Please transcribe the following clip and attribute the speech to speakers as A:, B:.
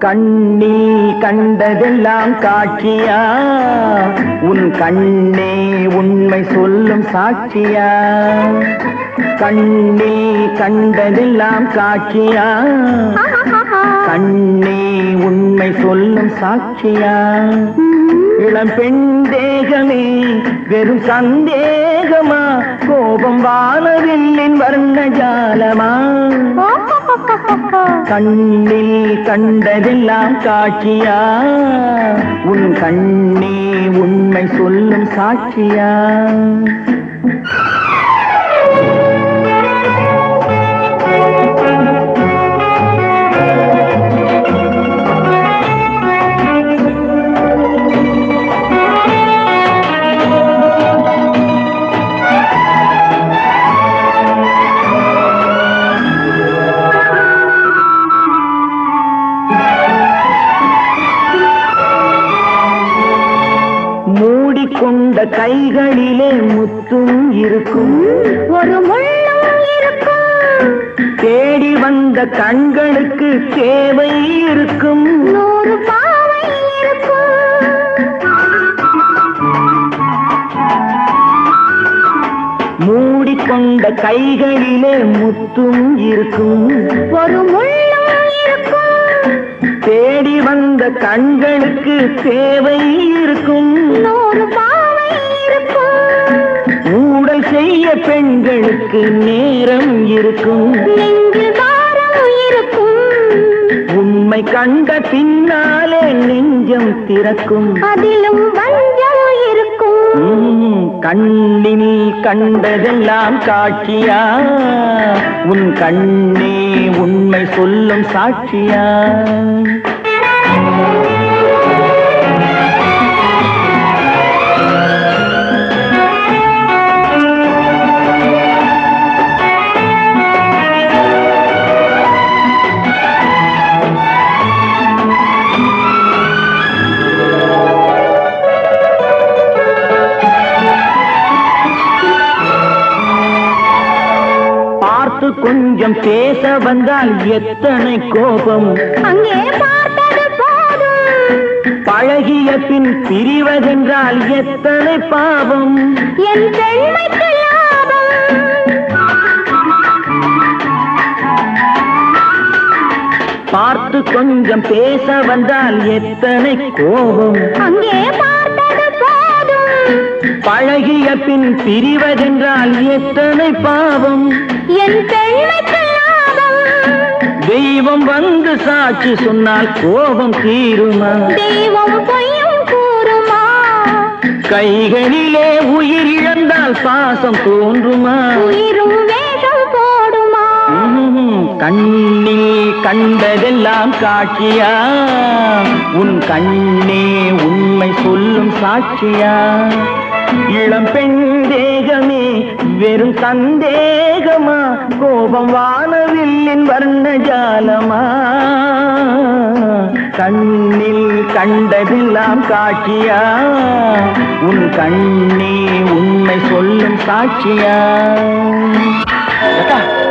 A: கண்ணில் கண்டதெல்லாம் காட்சியா உன் கண்ணே உண்மை சொல்லும் சாட்சியா கண்ணில் கண்டதெல்லாம் காட்சியா கண்ணே உண்மை சொல்லும் சாட்சியா இளம் பெண் தேகமே வெறும் சந்தேகமா கோபம் வானவில்லின் வர்ண ஜாலமா கண்ணில் கண்டதெல்லாம் காட்சியா உன் கண்ணே உண்மை சொல்லும் சாட்சியா மூடிக்கொண்ட கைகளிலே முத்தும் இருக்கும்
B: ஒரு முள்ளும் இருக்கும்
A: தேடி வந்த கண்களுக்கு தேவை இருக்கும்
B: நூறு பாவை இருக்கும்
A: மூடிக்கொண்ட கைகளிலே முத்தும் இருக்கும்
B: ஒரு முள்ளும் இருக்கும்
A: தேடி வந்த கண்களுக்கு தேவை இருக்கும்
B: நூறு பாவை இருக்கும்
A: ஊடல் செய்ய பெண்களுக்கு நேரம் இருக்கும்
B: நெஞ்சில் பாரம் இருக்கும்
A: உண்மை கண்ட பின்னாலே நெஞ்சம் திறக்கும்
B: அதிலும் வஞ்சம் இருக்கும்
A: உம், கண்ணில் கண்டதெல்லாம் காட்சியா உன் கண்ணே உண்மை சொல்லும் சாட்சியா பார்த்து கொஞ்சம் பேச வந்தால் எத்தனை கோபம்
B: அங்கே பார்த்தது போதும்
A: பழகிய பின் பிரிவதென்றால் எத்தனை பாவம்
B: என் பெண்மைக்கு லாபம்
A: பார்த்து கொஞ்சம் பேச வந்தால் எத்தனை கோபம்
B: அங்கே பார்த்தது போதும்
A: பழகிய பின் பிரிவதென்றால் எத்தனை பாவம்
B: என் பெண்மைக்கு லாபம்
A: தெய்வம் வந்து சாட்சி சொன்னால் கோபம் தீருமா
B: தெய்வம் பொய்யும் கூறுமா
A: கைகளிலே உயிர் இழந்தால் பாசம் தோன்றுமா
B: உயிரும் வேஷம் போடுமா
A: உம், கண்ணில் கண்டதெல்லாம் காட்சியா உன் கண்ணே உண்மை சொல்லும் சாட்சியா இளம் பெண் தேகமே வெறும் சந்தேகமா கோபம் வானவில்லின் வர்ண ஜாலமா கண்ணில் கண்டதெல்லாம் காட்சியா உன் கண்ணே உண்மை சொல்லும் சாட்சியா அக்கா,